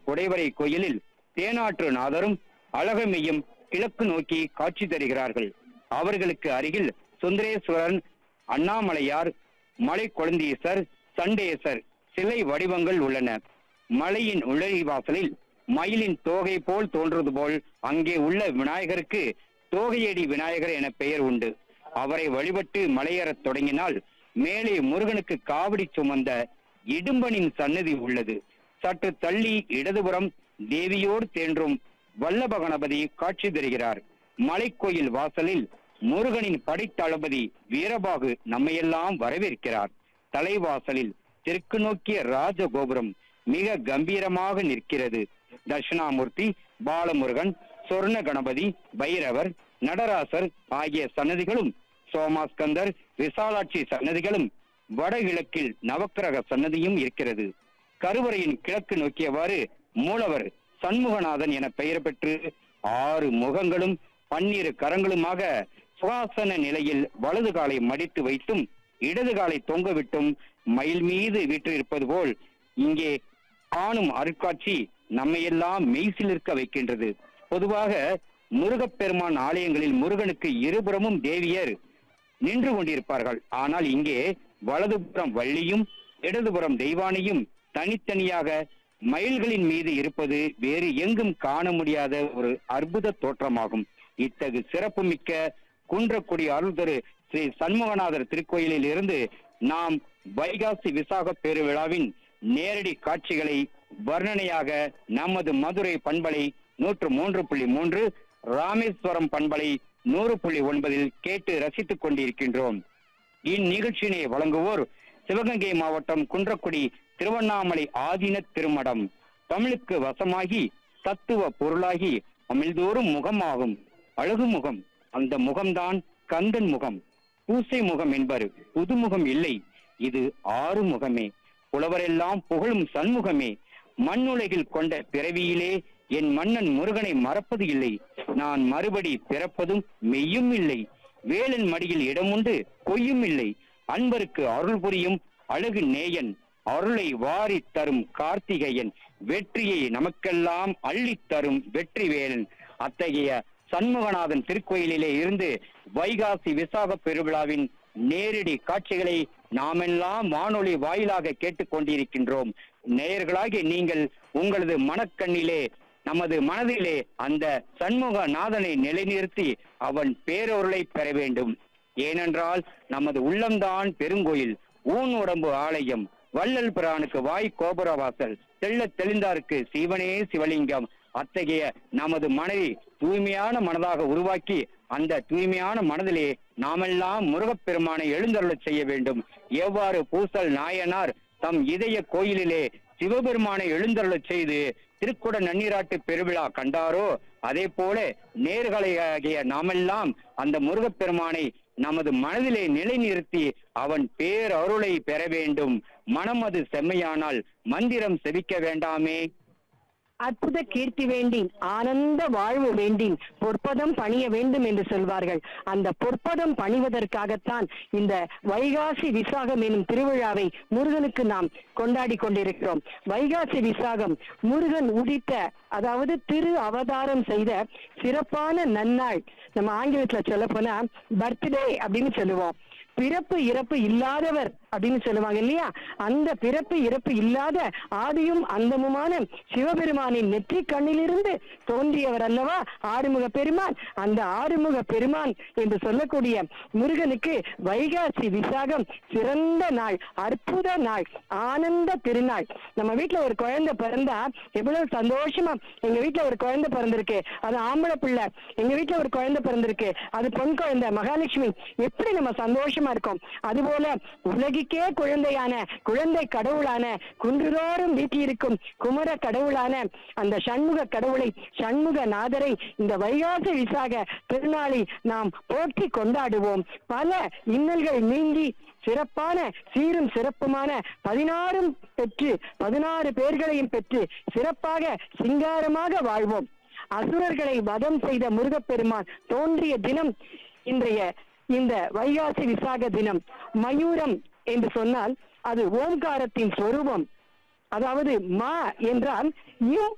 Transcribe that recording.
குடைவரை கோயிலில் தேனாற்று நாதரும் அழகமையும் கிழக்கு நோக்கி காட்சி தருகிறார்கள் அவர்களுக்கு அருகில் சுந்தரேஸ்வரன் அண்ணாமலையார் மலை கொழுந்தீசர் சண்டேசர் சிலை வடிவங்கள் உள்ளன மலையின் நுழைவாசலில் மயிலின் தோகை போல் தோன்றுவது போல் அங்கே உள்ள விநாயகருக்கு தோகையடி விநாயகர் என பெயர் உண்டு அவரை வழிபட்டு மலையேறத் தொடங்கினால் மேலே முருகனுக்கு காவடி சுமந்த இடும்பனின் சன்னதி உள்ளது சற்று தள்ளி இடதுபுறம் தேவியோடு தேன்றும் வல்லப கணபதி காட்சி தருகிறார் மலைக்கோயில் வாசலில் முருகனின் படைத்தளபதி வீரபாகு நம்மையெல்லாம் வரவேற்கிறார் தலைவாசலில் தெற்கு நோக்கிய ராஜகோபுரம் மிக கம்பீரமாக நிற்கிறது தட்சிணாமூர்த்தி பாலமுருகன் சொர்ண கணபதி பைரவர் நடராசர் ஆகிய சன்னதிகளும் சோமாஸ்கந்தர் விசாலாட்சி சன்னதிகளும் வடகிழக்கில் நவக்கிரக சன்னதியும் இருக்கிறது கருவறையின் கிழக்கு நோக்கியவாறு மூலவர் சண்முகநாதன் என பெயர் பெற்று ஆறு முகங்களும் பன்னிரு கரங்களுமாக சுகாசன நிலையில் வலது காலை மடித்து வைத்தும் இடது காலை தொங்கவிட்டும் மயில் மீது வீற்றிருப்பது போல் இங்கே காணும் அருட்காட்சி நம்மையெல்லாம் மெய்சிலிருக்க வைக்கின்றது பொதுவாக முருகப்பெருமான் ஆலயங்களில் முருகனுக்கு இருபுறமும் தேவியர் நின்று கொண்டிருப்பார்கள் ஆனால் இங்கே வலதுபுறம் வள்ளியும் இடதுபுறம் தெய்வானையும் தனித்தனியாக மயில்களின் மீது இருப்பது வேறு எங்கும் காண முடியாத ஒரு அற்புத தோற்றமாகும் இத்தகு சிறப்புமிக்க குன்றக்குடி அருள் திரு ஸ்ரீ சண்முகநாதர் திருக்கோயிலில் இருந்து நாம் வைகாசி விசாக பெருவிழாவின் நேரடி காட்சிகளை வர்ணனையாக நமது மதுரை பண்பலை நூற்று மூன்று புள்ளி மூன்று ராமேஸ்வரம் பண்பலை நூறு புள்ளி ஒன்பதில் கேட்டு ரசித்துக் கொண்டிருக்கின்றோம் இந்நிகழ்ச்சியினை வழங்குவோர் சிவகங்கை மாவட்டம் குன்றக்குடி திருவண்ணாமலை ஆதீன திருமடம் தமிழுக்கு வசமாகி தத்துவ பொருளாகி அமிழ்தோறும் முகமாகும் அழகு முகம் அந்த முகம்தான் கந்தன் முகம் பூசை முகம் என்பர் புதுமுகம் இல்லை இது ஆறு முகமே புலவரெல்லாம் புகழும் சண்முகமே மண்ணுலகில் கொண்ட பிறவியிலே என் மன்னன் முருகனை மறப்பது இல்லை நான் மறுபடி பிறப்பதும் மெய்யும் இல்லை வேலன் மடியில் இடமுண்டு பொய்யும் இல்லை அன்பருக்கு அருள் புரியும் அழகு நேயன் அருளை வாரித் தரும் கார்த்திகேயன் வெற்றியை நமக்கெல்லாம் அள்ளித் தரும் வெற்றி வேலன் அத்தகைய சண்முகநாதன் திருக்கோயிலிலே இருந்து வைகாசி விசாக பெருவிழாவின் நேரடி காட்சிகளை நாமெல்லாம் வானொலி வாயிலாக கேட்டுக்கொண்டிருக்கின்றோம் நேயர்களாகிய நீங்கள் உங்களது மனக்கண்ணிலே நமது மனதிலே அந்த சண்முக நாதனை நிலைநிறுத்தி அவன் பேரொருளை பெற வேண்டும் ஏனென்றால் நமது உள்ளம்தான் பெருங்கோயில் ஊன் உடம்பு ஆலயம் வள்ளல் பிரானுக்கு வாய் கோபுரவாசல் தெள்ளத் தெளிந்தாருக்கு சிவனே சிவலிங்கம் அத்தகைய நமது மனதை தூய்மையான மனதாக உருவாக்கி அந்த தூய்மையான மனதிலே நாமெல்லாம் முருகப்பெருமானை எழுந்தருளச் செய்ய வேண்டும் எவ்வாறு பூசல் நாயனார் தம் இதய கோயிலிலே சிவபெருமானை எழுந்தருளச் செய்து திருக்குட நன்னீராட்டு பெருவிழா கண்டாரோ அதே போல நேர்களையாகிய நாமெல்லாம் அந்த முருகப்பெருமானை நமது மனதிலே நிலைநிறுத்தி அவன் பேரருளை பெற வேண்டும் மனம் அது செம்மையானால் மந்திரம் செவிக்க வேண்டாமே அற்புத கீர்த்தி வேண்டின் ஆனந்த வாழ்வு வேண்டின் பொற்பதம் பணிய வேண்டும் என்று சொல்வார்கள் அந்த பொற்பதம் பணிவதற்காகத்தான் இந்த வைகாசி விசாகம் எனும் திருவிழாவை முருகனுக்கு நாம் கொண்டாடி கொண்டிருக்கிறோம் வைகாசி விசாகம் முருகன் உதித்த அதாவது திரு அவதாரம் செய்த சிறப்பான நன்னாள் நம்ம ஆங்கிலத்துல சொல்ல போனா பர்த்டே அப்படின்னு சொல்லுவோம் பிறப்பு இறப்பு இல்லாதவர் அப்படின்னு சொல்லுவாங்க இல்லையா அந்த பிறப்பு இறப்பு இல்லாத ஆதியும் அந்தமுமான சிவபெருமானின் நெற்றி கண்ணிலிருந்து தோன்றியவர் அல்லவா ஆறுமுக பெருமான் அந்த ஆறுமுக பெருமான் என்று சொல்லக்கூடிய முருகனுக்கு வைகாசி விசாகம் சிறந்த நாள் அற்புத நாள் ஆனந்த திருநாள் நம்ம வீட்டுல ஒரு குழந்தை பிறந்தா எவ்வளவு சந்தோஷமா எங்க வீட்டுல ஒரு குழந்தை பிறந்திருக்கு அது ஆம்பளை பிள்ளை எங்க வீட்டுல ஒரு குழந்தை பிறந்திருக்கு அது பொன் குழந்தை மகாலட்சுமி எப்படி நம்ம சந்தோஷமா இருக்கோம் அதுபோல உலகிற்கே குழந்தையான குழந்தை கடவுளான குன்றுதோறும் வீட்டியிருக்கும் குமர கடவுளான அந்த சண்முக கடவுளை சண்முக நாதரை இந்த வைகாசி விசாக திருநாளில் நாம் போற்றி கொண்டாடுவோம் பல இன்னல்கள் நீங்கி சிறப்பான சீரும் சிறப்புமான பதினாறும் பெற்று பதினாறு பேர்களையும் பெற்று சிறப்பாக சிங்காரமாக வாழ்வோம் அசுரர்களை வதம் செய்த முருகப்பெருமான் தோன்றிய தினம் இன்றைய இந்த வைகாசி விசாக தினம் மயூரம் என்று சொன்னால் அது ஓம்காரத்தின் சொரூபம் அதாவது மா என்றால் யும்